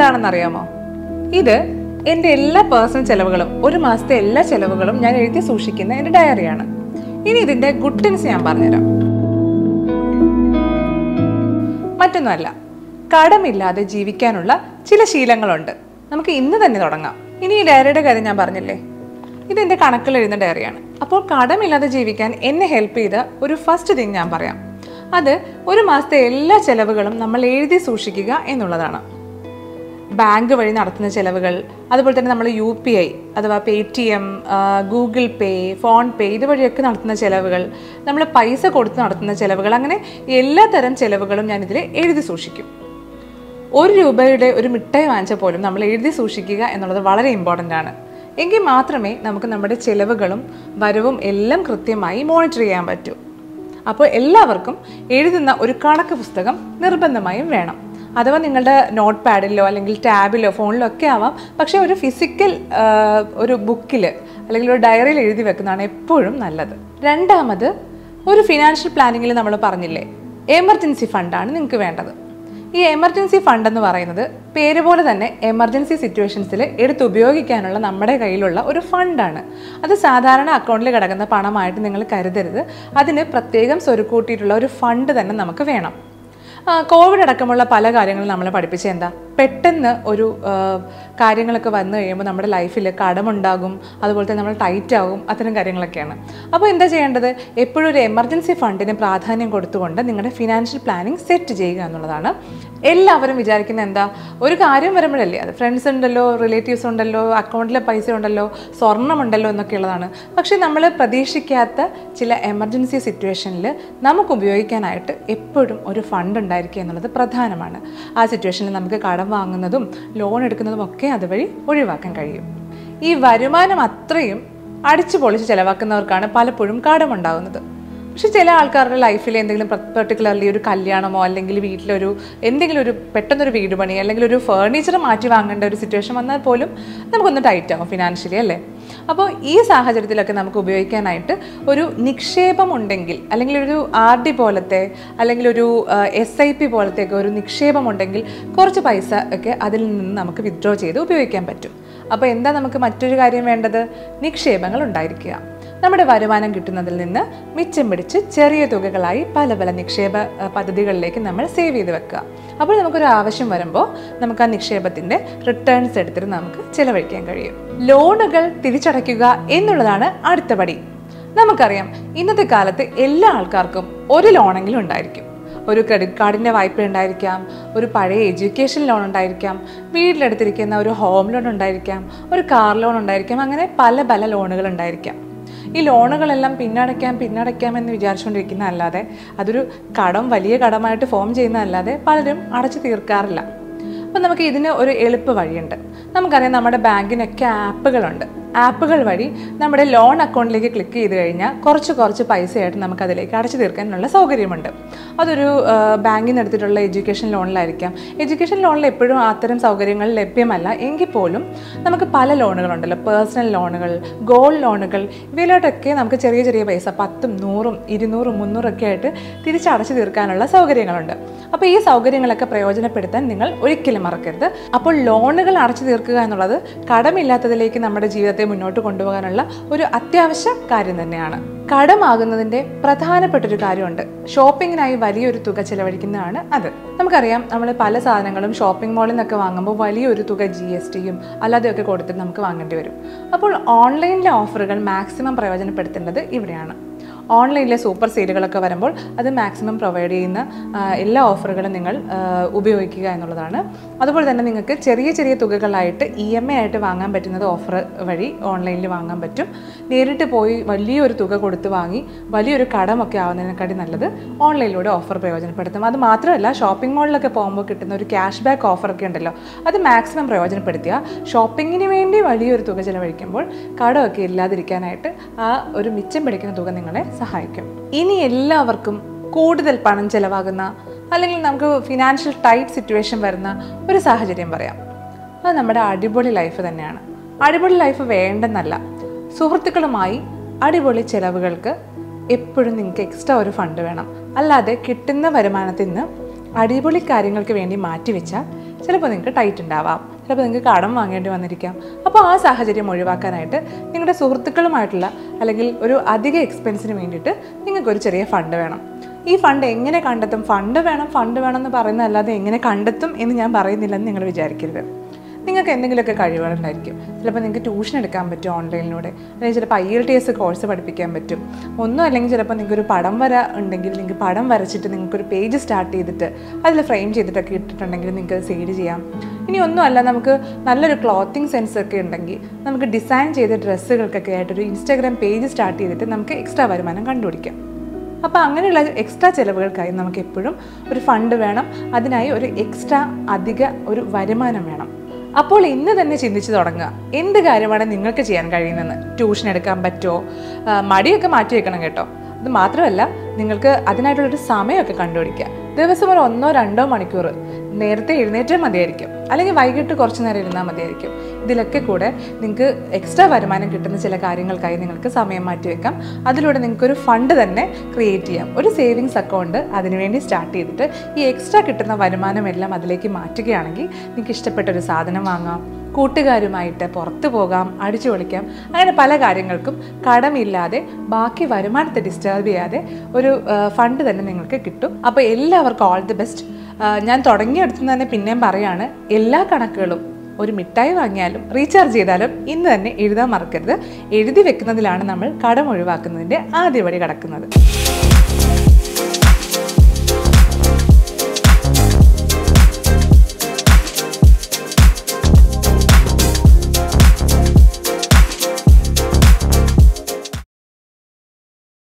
ഇതെന്താണെന്ന് അറിയാമോ ഇത് എൻ്റെ എല്ലാ പേഴ്സണൽ ചെലവുകളും ഒരു മാസത്തെ എല്ലാ ചെലവുകളും ഞാൻ എഴുതി സൂക്ഷിക്കുന്ന എൻ്റെ ഡയറിയാണ് ഇനി ഇതിൻ്റെ ഗുഡ് തിങ്സ് ഞാൻ പറഞ്ഞുതരാം മറ്റൊന്നുമല്ല കടമില്ലാതെ ജീവിക്കാനുള്ള ചില ശീലങ്ങളുണ്ട് നമുക്ക് ഇന്ന് തന്നെ തുടങ്ങാം ഇനി ഈ ഡയറിയുടെ കാര്യം ഞാൻ പറഞ്ഞില്ലേ ഇത് എൻ്റെ കണക്കിൽ എഴുതുന്ന ഡയറിയാണ് അപ്പോൾ കടമില്ലാതെ ജീവിക്കാൻ എന്നെ ഹെൽപ്പ് ചെയ്ത ഒരു ഫസ്റ്റ് തിങ് ഞാൻ പറയാം അത് ഒരു മാസത്തെ എല്ലാ ചെലവുകളും നമ്മൾ എഴുതി സൂക്ഷിക്കുക എന്നുള്ളതാണ് ബാങ്ക് വഴി നടത്തുന്ന ചിലവുകൾ അതുപോലെ തന്നെ നമ്മൾ യു പി ഐ അഥവാ Paytm Google Pay PhonePe ഇതുവഴിയൊക്കെ നടത്തുന്ന ചിലവുകൾ നമ്മൾ പൈസ കൊടുത്ത് നടത്തുന്ന ചിലവുകൾ അങ്ങനെ എല്ലാ തരം ചിലവുകളും ഞാനിതിൽ എഴുതി സൂക്ഷിക്കും ഒരു രൂപയുടെ ഒരു മിഠായി വാങ്ങിച്ചാൽ പോലും നമ്മൾ എഴുതി സൂക്ഷിക്കുക എന്നുള്ളത് വളരെ ഇമ്പോർട്ടൻ്റ് ആണ് എങ്കിൽ മാത്രമേ നമുക്ക് നമ്മുടെ ചിലവുകളും വരവും എല്ലാം കൃത്യമായി മോണിറ്റർ ചെയ്യാൻ പറ്റൂ അപ്പോൾ എല്ലാവർക്കും എഴുതുന്ന ഒരു കണക്ക് പുസ്തകം നിർബന്ധമായും വേണം അഥവാ നിങ്ങളുടെ നോട്ട് പാഡിലോ അല്ലെങ്കിൽ ടാബിലോ ഫോണിലോ ഒക്കെ ആവാം പക്ഷേ ഒരു ഫിസിക്കൽ ഒരു ബുക്കിൽ അല്ലെങ്കിൽ ഒരു ഡയറിയിൽ എഴുതി വെക്കുന്നതാണ് എപ്പോഴും നല്ലത് രണ്ടാമത് ഒരു ഫിനാൻഷ്യൽ പ്ലാനിങ്ങിൽ നമ്മൾ പറഞ്ഞില്ലേ എമർജൻസി ഫണ്ടാണ് നിങ്ങൾക്ക് വേണ്ടത് ഈ എമർജൻസി ഫണ്ട് എന്ന് പറയുന്നത് പേര് പോലെ തന്നെ എമർജൻസി സിറ്റുവേഷൻസിൽ എടുത്ത് ഉപയോഗിക്കാനുള്ള നമ്മുടെ കയ്യിലുള്ള ഒരു ഫണ്ടാണ് അത് സാധാരണ അക്കൗണ്ടിൽ കിടക്കുന്ന പണമായിട്ട് നിങ്ങൾ കരുതരുത് അതിന് പ്രത്യേകം സ്വരുക്കൂട്ടിയിട്ടുള്ള ഒരു ഫണ്ട് തന്നെ നമുക്ക് വേണം ആ, കോവിഡ് അടക്കമുള്ള പല കാര്യങ്ങളും നമ്മളെ പഠിപ്പിച്ച എന്താ പെട്ടെന്ന് ഒരു ആ, കാര്യങ്ങളൊക്കെ വന്നു കഴിയുമ്പോൾ നമ്മുടെ ലൈഫിൽ കടമുണ്ടാകും അതുപോലെ തന്നെ നമ്മൾ ടൈറ്റ് ആകും അത്തരം കാര്യങ്ങളൊക്കെയാണ് അപ്പോൾ എന്താ ചെയ്യേണ്ടത് എപ്പോഴും ഒരു എമർജൻസി ഫണ്ടിന് പ്രാധാന്യം കൊടുത്തുകൊണ്ട് നിങ്ങളുടെ ഫിനാൻഷ്യൽ പ്ലാനിങ് സെറ്റ് ചെയ്യുക എന്നുള്ളതാണ് എല്ലാവരും വിചാരിക്കുന്ന എന്താ ഒരു കാര്യം വരുമ്പോഴല്ലേ അത് ഫ്രണ്ട്സ് ഉണ്ടല്ലോ റിലേറ്റീവ്സ് ഉണ്ടല്ലോ അക്കൗണ്ടിലെ പൈസ ഉണ്ടല്ലോ സ്വർണ്ണമുണ്ടല്ലോ എന്നൊക്കെ ഉള്ളതാണ് പക്ഷേ നമ്മൾ പ്രതീക്ഷിക്കാത്ത ചില എമർജൻസി സിറ്റുവേഷനിൽ നമുക്ക് ഉപയോഗിക്കാനായിട്ട് എപ്പോഴും ഒരു ഫണ്ട് ഉണ്ടായിരിക്കുക എന്നുള്ളത് പ്രധാനമാണ് ആ സിറ്റുവേഷനിൽ നമുക്ക് കടം വാങ്ങുന്നതും ലോൺ എടുക്കുന്നതും ഒക്കെ അതുവഴി ഒഴിവാക്കാൻ കഴിയും ഈ വരുമാനം അത്രയും അടിച്ചു പൊളിച്ച് ചിലവാക്കുന്നവർക്കാണ് പലപ്പോഴും കടമുണ്ടാകുന്നത് പക്ഷെ ചില ആൾക്കാരുടെ ലൈഫിൽ എന്തെങ്കിലും പെർട്ടിക്കുലർലി ഒരു കല്യാണമോ അല്ലെങ്കിൽ വീട്ടിലൊരു എന്തെങ്കിലും ഒരു പെട്ടെന്നൊരു വീട് പണി അല്ലെങ്കിൽ ഒരു ഫേർണിച്ചർ മാറ്റി വാങ്ങേണ്ട ഒരു സിറ്റുവേഷൻ വന്നാൽ പോലും നമുക്കൊന്ന് ടൈറ്റ് ആവും ഫിനാൻഷ്യലി അല്ലേ അപ്പോൾ ഈ സാഹചര്യത്തിലൊക്കെ നമുക്ക് ഉപയോഗിക്കാനായിട്ട് ഒരു നിക്ഷേപം ഉണ്ടെങ്കിൽ അല്ലെങ്കിൽ ഒരു ആർ ഡി പോലത്തെ അല്ലെങ്കിൽ ഒരു എസ് ഐ പി പോലത്തെ ഒക്കെ ഒരു നിക്ഷേപം ഉണ്ടെങ്കിൽ കുറച്ച് പൈസ ഒക്കെ അതിൽ നിന്ന് നമുക്ക് വിത്ഡ്രോ ചെയ്ത് ഉപയോഗിക്കാൻ പറ്റും അപ്പോൾ എന്താ നമുക്ക് മറ്റൊരു കാര്യം വേണ്ടത് നിക്ഷേപങ്ങൾ ഉണ്ടായിരിക്കുക നമ്മുടെ വരുമാനം കിട്ടുന്നതിൽ നിന്ന് മിച്ചം പിടിച്ച് ചെറിയ തുകകളായി പല പല നിക്ഷേപ അഹ്, പദ്ധതികളിലേക്ക് നമ്മൾ സേവ് ചെയ്ത് വെക്കുക അപ്പോൾ നമുക്കൊരു ആവശ്യം വരുമ്പോൾ നമുക്ക് ആ നിക്ഷേപത്തിൻ്റെ റിട്ടേൺസ് എടുത്തിട്ട് നമുക്ക് ചിലവഴിക്കാൻ കഴിയും ലോണുകൾ തിരിച്ചടയ്ക്കുക എന്നുള്ളതാണ് അടുത്ത പടി നമുക്കറിയാം ഇന്നത്തെ കാലത്ത് എല്ലാ ആൾക്കാർക്കും ഒരു ലോണെങ്കിലും ഉണ്ടായിരിക്കും ഒരു ക്രെഡിറ്റ് കാർഡിൻ്റെ വായ്പ ഉണ്ടായിരിക്കാം ഒരു പഴയ എഡ്യൂക്കേഷൻ ലോൺ ഉണ്ടായിരിക്കാം വീട്ടിലെടുത്തിരിക്കുന്ന ഒരു ഹോം ലോൺ ഉണ്ടായിരിക്കാം ഒരു കാർ ലോൺ ഉണ്ടായിരിക്കാം അങ്ങനെ പല പല ലോണുകൾ ഉണ്ടായിരിക്കാം ഈ ലോണുകളെല്ലാം പിന്നടയ്ക്കാം പിന്നടയ്ക്കാം എന്ന് വിചാരിച്ചുകൊണ്ടിരിക്കുന്ന അല്ലാതെ അതൊരു കടം വലിയ കടമായിട്ട് ഫോം ചെയ്യുന്നതല്ലാതെ പലരും അടച്ചു തീർക്കാറില്ല അപ്പം നമുക്ക് ഇതിന് ഒരു എളുപ്പ വഴിയുണ്ട് നമുക്കറിയാം നമ്മുടെ ബാങ്കിനൊക്കെ ആപ്പുകളുണ്ട് ആപ്പുകൾ വഴി നമ്മുടെ ലോൺ അക്കൗണ്ടിലേക്ക് ക്ലിക്ക് ചെയ്ത് കഴിഞ്ഞാൽ കുറച്ച് കുറച്ച് പൈസയായിട്ട് നമുക്ക് അതിലേക്ക് അടച്ചു തീർക്കാനുള്ള സൗകര്യമുണ്ട് അതൊരു ആ, ബാങ്കിൽ നിന്ന് എടുത്തിട്ടുള്ള എഡ്യൂക്കേഷൻ ലോണിലായിരിക്കാം എഡ്യൂക്കേഷൻ ലോണിൽ എപ്പോഴും അത്തരം സൗകര്യങ്ങൾ ലഭ്യമല്ല എങ്കിൽ പോലും നമുക്ക് പല ലോണുകളുണ്ടല്ലോ പേഴ്സണൽ ലോണുകൾ ഗോൾഡ് ലോണുകൾ ഇവയിലോട്ടൊക്കെ നമുക്ക് ചെറിയ ചെറിയ പൈസ പത്തും നൂറും ഇരുന്നൂറും മുന്നൂറും ഒക്കെ ആയിട്ട് തിരിച്ചടച്ചു തീർക്കാനുള്ള സൗകര്യങ്ങളുണ്ട് അപ്പോൾ ഈ സൗകര്യങ്ങളൊക്കെ പ്രയോജനപ്പെടുത്താൻ നിങ്ങൾ ഒരിക്കലും മറക്കരുത് അപ്പോൾ ലോണുകൾ അടച്ചു തീർക്കുക എന്നുള്ളത് കടമില്ലാത്തതിലേക്ക് നമ്മുടെ ജീവിതത്തെ മുന്നോട്ട് കൊണ്ടുപോകാനുള്ള ഒരു അത്യാവശ്യ കാര്യം തന്നെയാണ് കടമാകുന്നതിൻ്റെ പ്രധാനപ്പെട്ട ഒരു കാര്യമുണ്ട് ഷോപ്പിങ്ങിനായി വലിയൊരു തുക ചിലവഴിക്കുന്നതാണ് അത് നമുക്കറിയാം നമ്മൾ പല സാധനങ്ങളും ഷോപ്പിംഗ് മാളിൽ നിന്നൊക്കെ വാങ്ങുമ്പോൾ വലിയൊരു തുക ജി എസ് ടിയും അല്ലാതെയൊക്കെ കൊടുത്തിട്ട് നമുക്ക് വാങ്ങേണ്ടി വരും അപ്പോൾ ഓൺലൈനിലെ ഓഫറുകൾ മാക്സിമം പ്രയോജനപ്പെടുത്തേണ്ടത് ഇവിടെയാണ് ഓൺലൈനിലെ സൂപ്പർ സെയിലുകളൊക്കെ വരുമ്പോൾ അത് മാക്സിമം പ്രൊവൈഡ് ചെയ്യുന്ന ആ, എല്ലാ ഓഫറുകളും നിങ്ങൾ ആ, ഉപയോഗിക്കുക എന്നുള്ളതാണ് അതുപോലെ തന്നെ നിങ്ങൾക്ക് ചെറിയ ചെറിയ തുകകളായിട്ട് ഇ എം ഐ ആയിട്ട് വാങ്ങാൻ പറ്റുന്നത് ഓഫർ വഴി ഓൺലൈനിൽ വാങ്ങാൻ പറ്റും നേരിട്ട് പോയി വലിയൊരു തുക കൊടുത്ത് വാങ്ങി വലിയൊരു കടമൊക്കെ ആവുന്നതിനെക്കാട്ടി നല്ലത് ഓൺലൈനിലൂടെ ഓഫർ പ്രയോജനപ്പെടുത്തും അത് മാത്രമല്ല ഷോപ്പിംഗ് മാളിലൊക്കെ പോകുമ്പോൾ കിട്ടുന്ന ഒരു ക്യാഷ് ബാക്ക് ഓഫറൊക്കെ ഉണ്ടല്ലോ അത് മാക്സിമം പ്രയോജനപ്പെടുത്തുക ഷോപ്പിങ്ങിന് വേണ്ടി വലിയൊരു തുക ചിലവഴിക്കുമ്പോൾ കടമൊക്കെ ഇല്ലാതിരിക്കാനായിട്ട് ആ ഒരു മിച്ചം പിടിക്കുന്ന തുക നിങ്ങളെ സഹായിക്കും ഇനി എല്ലാവർക്കും കൂടുതൽ പണം ചിലവാകുന്ന അല്ലെങ്കിൽ നമുക്ക് ഫിനാൻഷ്യൽ ടൈറ്റ് സിറ്റുവേഷൻ വരുന്ന ഒരു സാഹചര്യം പറയാം അത് നമ്മുടെ അടിപൊളി ലൈഫ് തന്നെയാണ് അടിപൊളി ലൈഫ് വേണ്ടെന്നല്ല സുഹൃത്തുക്കളുമായി അടിപൊളി ചിലവുകൾക്ക് എപ്പോഴും നിങ്ങൾക്ക് എക്സ്ട്രാ ഒരു ഫണ്ട് വേണം അല്ലാതെ കിട്ടുന്ന വരുമാനത്തിൽ നിന്ന് അടിപൊളി കാര്യങ്ങൾക്ക് വേണ്ടി മാറ്റിവെച്ചാൽ ചിലപ്പോൾ നിങ്ങൾക്ക് ടൈറ്റ് ഉണ്ടാവാം ചിലപ്പോൾ നിങ്ങൾക്ക് കടം വാങ്ങേണ്ടി വന്നിരിക്കാം അപ്പോൾ ആ സാഹചര്യം ഒഴിവാക്കാനായിട്ട് നിങ്ങളുടെ സുഹൃത്തുക്കളുമായിട്ടുള്ള അല്ലെങ്കിൽ ഒരു അധിക എക്സ്പെൻസിന് വേണ്ടിയിട്ട് നിങ്ങൾക്കൊരു ചെറിയ ഫണ്ട് വേണം ഈ ഫണ്ട് എങ്ങനെ കണ്ടെത്തും ഫണ്ട് വേണം ഫണ്ട് വേണം എന്ന് പറയുന്നതല്ലാതെ എങ്ങനെ കണ്ടെത്തും എന്ന് ഞാൻ പറയുന്നില്ലെന്ന് നിങ്ങൾ വിചാരിക്കരുത് നിങ്ങൾക്ക് എന്തെങ്കിലുമൊക്കെ കഴിവുകളുണ്ടായിരിക്കും ചിലപ്പോൾ നിങ്ങൾക്ക് ട്യൂഷൻ എടുക്കാൻ പറ്റും ഓൺലൈനിലൂടെ അല്ലെങ്കിൽ ചിലപ്പോൾ I L T S course പഠിപ്പിക്കാൻ പറ്റും ഒന്നും അല്ലെങ്കിൽ ചിലപ്പോൾ നിങ്ങൾക്ക് ഒരു പടം വര ഉണ്ടെങ്കിൽ നിങ്ങൾക്ക് പടം വരച്ചിട്ട് നിങ്ങൾക്കൊരു പേജ് സ്റ്റാർട്ട് ചെയ്തിട്ട് അതിൽ ഫ്രെയിം ചെയ്തിട്ടൊക്കെ ഇട്ടിട്ടുണ്ടെങ്കിൽ നിങ്ങൾക്ക് സെയിൽ ചെയ്യാം ഇനി ഒന്നുമല്ല നമുക്ക് നല്ലൊരു ക്ലോത്തിങ് സെൻസ് ഒക്കെ ഉണ്ടെങ്കിൽ നമുക്ക് ഡിസൈൻ ചെയ്ത ഡ്രസ്സുകൾക്കൊക്കെ ആയിട്ടൊരു ഇൻസ്റ്റാഗ്രാം പേജ് സ്റ്റാർട്ട് ചെയ്തിട്ട് നമുക്ക് എക്സ്ട്രാ വരുമാനം കണ്ടുപിടിക്കാം അപ്പോൾ അങ്ങനെയുള്ള എക്സ്ട്രാ ചിലവുകൾക്കായി നമുക്ക് എപ്പോഴും ഒരു ഫണ്ട് വേണം അതിനായി ഒരു എക്സ്ട്രാ അധിക ഒരു വരുമാനം വേണം അപ്പോൾ ഇന്ന് തന്നെ ചിന്തിച്ചു തുടങ്ങുക എന്ത് കാര്യമാണ് നിങ്ങൾക്ക് ചെയ്യാൻ കഴിയുന്നതെന്ന് ട്യൂഷൻ എടുക്കാൻ പറ്റുമോ ആ, മടിയൊക്കെ മാറ്റി വെക്കണം കേട്ടോ അത് മാത്രമല്ല നിങ്ങൾക്ക് അതിനായിട്ടുള്ളൊരു സമയമൊക്കെ കണ്ടുപിടിക്കുക ദിവസം ഒരു ഒന്നോ രണ്ടോ മണിക്കൂർ നേരത്തെ എഴുന്നേറ്റേ മതിയായിരിക്കും അല്ലെങ്കിൽ വൈകിട്ട് കുറച്ച് നേരം ഇരുന്നാൽ മതിയായിരിക്കും ഇതിലൊക്കെ കൂടെ നിങ്ങൾക്ക് എക്സ്ട്രാ വരുമാനം കിട്ടുന്ന ചില കാര്യങ്ങൾക്കായി നിങ്ങൾക്ക് സമയം മാറ്റി വെക്കാം അതിലൂടെ നിങ്ങൾക്കൊരു ഫണ്ട് തന്നെ ക്രിയേറ്റ് ചെയ്യാം ഒരു സേവിങ്സ് അക്കൗണ്ട് അതിനുവേണ്ടി സ്റ്റാർട്ട് ചെയ്തിട്ട് ഈ എക്സ്ട്രാ കിട്ടുന്ന വരുമാനം എല്ലാം അതിലേക്ക് മാറ്റുകയാണെങ്കിൽ നിങ്ങൾക്ക് ഇഷ്ടപ്പെട്ട ഒരു സാധനം വാങ്ങാം കൂട്ടുകാരുമായിട്ട് പുറത്തു പോകാം അടിച്ചു പൊളിക്കാം അങ്ങനെ പല കാര്യങ്ങൾക്കും കടമില്ലാതെ ബാക്കി വരുമാനത്തെ ഡിസ്റ്റർബ് ചെയ്യാതെ ഒരു ഫണ്ട് തന്നെ നിങ്ങൾക്ക് കിട്ടും അപ്പോൾ എല്ലാവർക്കും ഓൾ ദി ബെസ്റ്റ് ഞാൻ തുടങ്ങിയെടുത്ത് തന്നെ പിന്നെയും പറയാണ് എല്ലാ കണക്കുകളും ഒരു മിഠായി വാങ്ങിയാലും റീചാർജ് ചെയ്താലും ഇന്ന് തന്നെ എഴുതാൻ മറക്കരുത് എഴുതി വെക്കുന്നതിലാണ് നമ്മൾ കടം ഒഴിവാക്കുന്നതിൻ്റെ ആദ്യപടി കടക്കുന്നത്